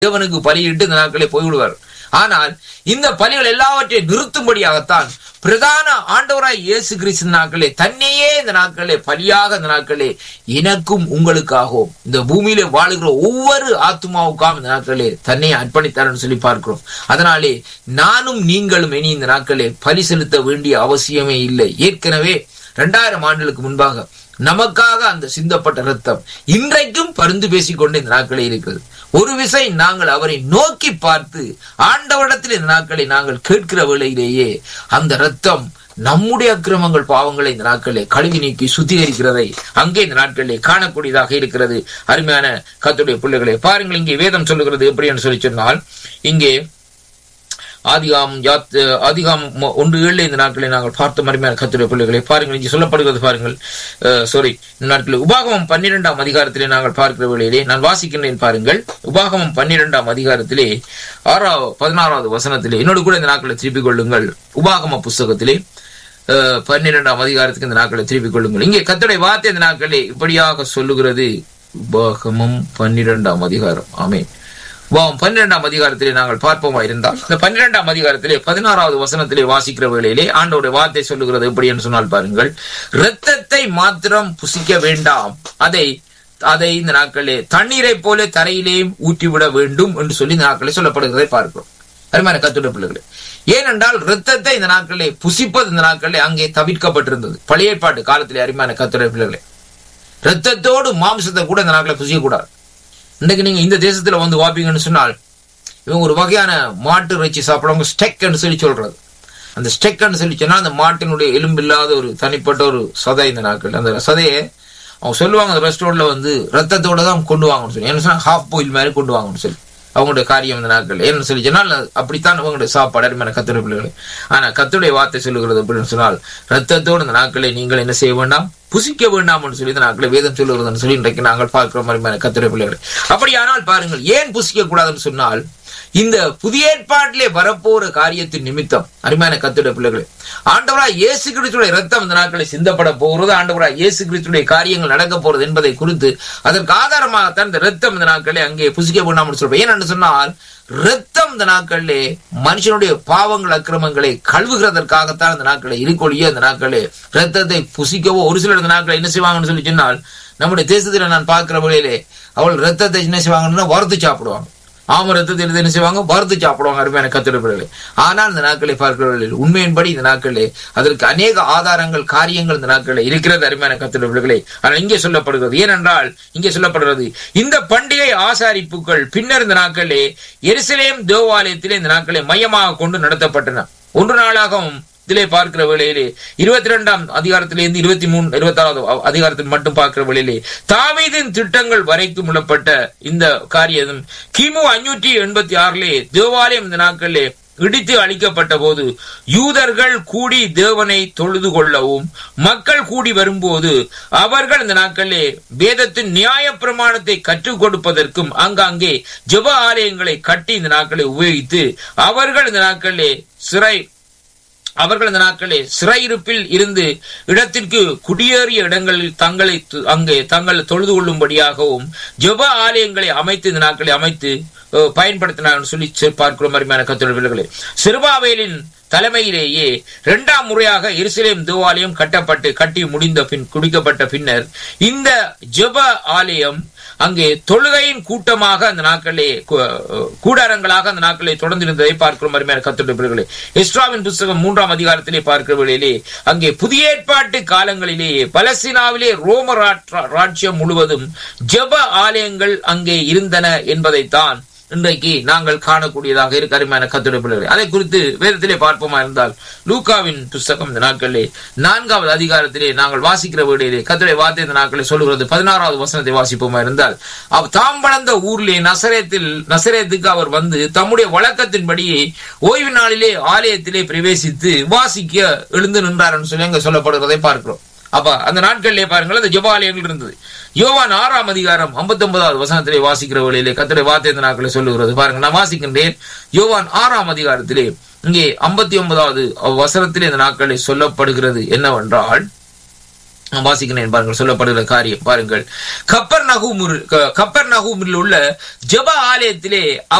தேவனுக்கு பலியிட்டு இந்த நாட்களே போய்விடுவார் ஆனால் இந்த பலிகள் எல்லாவற்றையும் நிறுத்தும்படியாகத்தான் பிரதான ஆண்டவராய் இயேசு கிறிஸ்து நாட்களே தன்னையே இந்த நாட்களே பலியாக இந்த நாட்களே எனக்கும் உங்களுக்காகவும் இந்த பூமியிலே வாழுகிற ஒவ்வொரு ஆத்மாவுக்காகவும் இந்த நாட்களே தன்னை அர்ப்பணித்தார்னு சொல்லி பார்க்கிறோம் அதனாலே நானும் நீங்களும் இனி இந்த நாட்களே பலி செலுத்த வேண்டிய அவசியமே இல்லை ஏற்கனவே இரண்டாயிரம் ஆண்டுகளுக்கு முன்பாக நமக்காக அந்த சிந்தப்பட்ட ரத்தம் இன்றைக்கும் பருந்து பேசிக்கொண்டு இந்த நாட்களே இருக்கிறது ஒரு விசை நாங்கள் அவரை நோக்கி பார்த்து ஆண்டவரிடத்தில் இந்த நாட்களை நாங்கள் கேட்கிற வேளையிலேயே அந்த ரத்தம் நம்முடைய அக்கிரமங்கள் பாவங்களை இந்த நாட்களிலே கழுவி நீக்கி சுத்திகரிக்கிறதை அங்கே இந்த நாட்களிலே காணக்கூடியதாக இருக்கிறது அருமையான கத்துடைய பிள்ளைகளை பாருங்கள் இங்கே வேதம் சொல்லுகிறது எப்படி என்று சொல்லி சொன்னால் இங்கே ஆதிகாம் யாத் ஆதிகாம் ஒன்று ஏழு இந்த நாட்களை நாங்கள் பார்த்த மறுமையான கத்துடைய பிள்ளைகளை பாருங்கள் இங்கே சொல்லப்படுகிறது பாருங்கள் சாரி இந்த நாட்களில் உபாகமம் பன்னிரெண்டாம் அதிகாரத்திலே நாங்கள் பார்க்கிற வேளையிலே நான் வாசிக்கின்றேன் பாருங்கள் உபாகமம் பன்னிரெண்டாம் அதிகாரத்திலே ஆறாவது பதினாறாவது வசனத்திலே என்னோடு கூட இந்த நாட்களை திருப்பிக் கொள்ளுங்கள் உபாகம புஸ்தகத்திலே பன்னிரெண்டாம் அதிகாரத்துக்கு இந்த நாட்களை திருப்பிக் கொள்ளுங்கள் இங்கே கத்துடைய வார்த்தை இந்த நாட்களே இப்படியாக சொல்லுகிறது உபாகமம் பன்னிரெண்டாம் அதிகாரம் ஆமே வாம் பன்னிரெண்டாம் அதிகாரத்திலே நாங்கள் பார்ப்போமா இருந்தால் இந்த பன்னிரெண்டாம் அதிகாரத்திலே பதினாறாவது வசனத்திலே வாசிக்கிற வேளையிலே ஆண்டோடைய வார்த்தை சொல்லுகிறது எப்படி என்று சொன்னால் பாருங்கள் இரத்தத்தை மாத்திரம் புசிக்க வேண்டாம் அதை அதை இந்த நாட்களே தண்ணீரை போல தரையிலேயும் ஊற்றிவிட வேண்டும் என்று சொல்லி இந்த நாட்களே சொல்லப்படுகிறதை பார்க்கிறோம் அருமையான கத்துடைய பிள்ளைகளே ஏனென்றால் ரத்தத்தை இந்த நாட்களே புசிப்பது இந்த நாட்களே அங்கே தவிர்க்கப்பட்டிருந்தது பழைய ஏற்பாட்டு காலத்திலே அருமையான கத்துடைய பிள்ளைகளே ரத்தத்தோடு மாம்சத்தை கூட இந்த நாட்களை புசிக்கக்கூடாது இன்னைக்கு நீங்க இந்த தேசத்துல வந்து வாப்பீங்கன்னு சொன்னால் இவங்க ஒரு வகையான மாட்டு இறைச்சி சாப்பிடுறவங்க ஸ்டெக்னு சொல்லி சொல்றது அந்த ஸ்டெக்னு சொல்லி சொன்னா அந்த மாட்டினுடைய எலும்பு இல்லாத ஒரு தனிப்பட்ட ஒரு சதை இந்த நாட்கள் அந்த சதையை அவங்க சொல்லுவாங்க அந்த ரெஸ்டாரண்ட்ல வந்து ரத்தத்தோட தான் கொண்டு வாங்கன்னு சொல்லி என்ன சொன்னா ஹாஃப் பாயில் மாதிரி கொண்டு வாங்கன்னு சொல்லி அவங்களுடைய காரியம் இந்த நாட்கள் ஏன்னு சொல்லி சொன்னால் அப்படித்தான் அவங்களுடைய சாப்பாடு அருமையான கத்துடைய பிள்ளைகள் ஆனா கத்துடைய வார்த்தை சொல்லுகிறது அப்படின்னு சொன்னால் ரத்தத்தோடு இந்த நாட்களை நீங்கள் என்ன செய்ய வேண்டாம் புசிக்க வேண்டாம் சொல்லி இந்த நாட்களை வேதம் சொல்லுகிறதுன்னு சொல்லி இன்றைக்கு நாங்கள் பார்க்கிற மாதிரி கத்துடைய பிள்ளைகள் அப்படியானால் பாருங்கள் ஏன் புசிக்க கூடாதுன்னு சொன்னால் இந்த புதிய ஏற்பாட்டிலே வரப்போற காரியத்தின் நிமித்தம் அருமையான கத்துடைய பிள்ளைகளே ஆண்டவரா இயேசு கிறிஸ்துடைய ரத்தம் இந்த நாட்களை சிந்தப்பட போகிறது ஆண்டவரா இயேசு கிறிஸ்துடைய காரியங்கள் நடக்க போறது என்பதை குறித்து அதற்கு ஆதாரமாகத்தான் இந்த ரத்தம் இந்த நாட்களே அங்கே புசிக்க வேண்டாம்னு சொல்றேன் ஏன்னு சொன்னால் ரத்தம் இந்த நாட்களிலே மனுஷனுடைய பாவங்கள் அக்கிரமங்களை கழுவுகிறதற்காகத்தான் இந்த நாட்களை இருக்கொழிய இந்த நாட்களே ரத்தத்தை புசிக்கவோ ஒரு சிலர் இந்த நாட்களை என்ன செய்வாங்கன்னு சொல்லி சொன்னால் நம்முடைய தேசத்துல நான் பார்க்கிற வழியிலே அவள் ரத்தத்தை என்ன செய்வாங்கன்னா வறுத்து சாப்பிடுவாங்க ஆம ரத்தத்தை எடுத்து என்ன செய்வாங்க வறுத்து சாப்பிடுவாங்க அருமையான கத்திரப்பிள்ளைகளை ஆனால் இந்த நாட்களை பார்க்கிறவர்கள் உண்மையின்படி இந்த நாட்களே அதற்கு அநேக ஆதாரங்கள் காரியங்கள் இந்த நாட்களில் இருக்கிறது அருமையான கத்திரப்பிள்ளைகளை ஆனால் இங்கே சொல்லப்படுகிறது ஏனென்றால் இங்கே சொல்லப்படுகிறது இந்த பண்டிகை ஆசாரிப்புகள் பின்னர் இந்த நாட்களே எருசலேம் தேவாலயத்திலே இந்த நாட்களை மையமாக கொண்டு நடத்தப்பட்டன ஒன்று நாளாகவும் இதிலே பார்க்கிற வேளையிலே இருபத்தி ரெண்டாம் அதிகாரத்திலிருந்து இருபத்தி மூணு இருபத்தி ஆறாவது அதிகாரத்தில் மட்டும் பார்க்கிற வேளையிலே தாவீதின் திட்டங்கள் வரைக்கும் உள்ளப்பட்ட இந்த காரியம் கிமு அஞ்சூற்றி எண்பத்தி ஆறிலே தேவாலயம் இந்த நாட்களிலே இடித்து அழிக்கப்பட்ட போது யூதர்கள் கூடி தேவனை தொழுது கொள்ளவும் மக்கள் கூடி வரும்போது அவர்கள் இந்த நாட்களிலே வேதத்தின் நியாய பிரமாணத்தை கற்றுக் கொடுப்பதற்கும் அங்காங்கே ஜெப ஆலயங்களை கட்டி இந்த நாட்களை உபயோகித்து அவர்கள் இந்த நாட்களிலே சிறை அவர்கள் இந்த நாட்களே சிறையிருப்பில் இருந்து இடத்திற்கு குடியேறிய இடங்களில் தங்களை அங்கே தங்கள் தொழுது கொள்ளும்படியாகவும் ஜெப ஆலயங்களை அமைத்து இந்த நாட்களை அமைத்து பயன்படுத்தினார் சொல்லி பார்க்கிறோம் அருமையான கத்தொழில்களே சிறுபாவேலின் தலைமையிலேயே இரண்டாம் முறையாக எருசலேம் தேவாலயம் கட்டப்பட்டு கட்டி முடிந்த பின் குடிக்கப்பட்ட பின்னர் இந்த ஜெப ஆலயம் அங்கே தொழுகையின் கூட்டமாக அந்த நாட்களே கூடாரங்களாக அந்த நாட்களை தொடர்ந்து இருந்ததை பார்க்கிறோம் அருமையான கத்துடைய இஸ்ராவின் புஸ்தகம் மூன்றாம் அதிகாரத்திலே பார்க்கிற வேளையிலே அங்கே புதிய ஏற்பாட்டு காலங்களிலேயே பலஸ்தீனாவிலே ரோம ராட்சியம் முழுவதும் ஜெப ஆலயங்கள் அங்கே இருந்தன என்பதைத்தான் இன்றைக்கு நாங்கள் காணக்கூடியதாக இருக்கு அருமையான கத்துடைய பிள்ளைகளை அதை குறித்து வேதத்திலே பார்ப்போமா இருந்தால் லூகாவின் புஸ்தகம் இந்த நாட்களிலே நான்காவது அதிகாரத்திலே நாங்கள் வாசிக்கிற வீடிலே கத்துடைய வார்த்தை இந்த நாட்களை சொல்லுகிறது பதினாறாவது வசனத்தை வாசிப்போமா இருந்தால் அவ் தாம் வளர்ந்த ஊரிலே நசரேத்தில் நசரேத்துக்கு அவர் வந்து தம்முடைய வழக்கத்தின்படி ஓய்வு நாளிலே ஆலயத்திலே பிரவேசித்து வாசிக்க எழுந்து நின்றார் சொல்லி அங்க சொல்லப்படுவதை பார்க்கிறோம் அப்ப அந்த நாட்களிலே பாருங்கள் அந்த ஜபாலயங்கள் இருந்தது யோவான் ஆறாம் அதிகாரம் ஐம்பத்தி ஒன்பதாவது வசனத்திலே வாசிக்கிற வழியிலே கத்திரை வார்த்தை இந்த நாட்களை சொல்லுகிறது பாருங்க நான் வாசிக்கின்றேன் யோவான் ஆறாம் அதிகாரத்திலே இங்கே ஐம்பத்தி ஒன்பதாவது வசனத்திலே இந்த நாட்களில் சொல்லப்படுகிறது என்னவென்றால் நான் வாசிக்கிறேன் பாருங்கள் சொல்லப்படுகிற காரியம் பாருங்கள் கப்பர் நகூமில் கப்பர் நகூமில் உள்ள ஜெப ஆலயத்திலே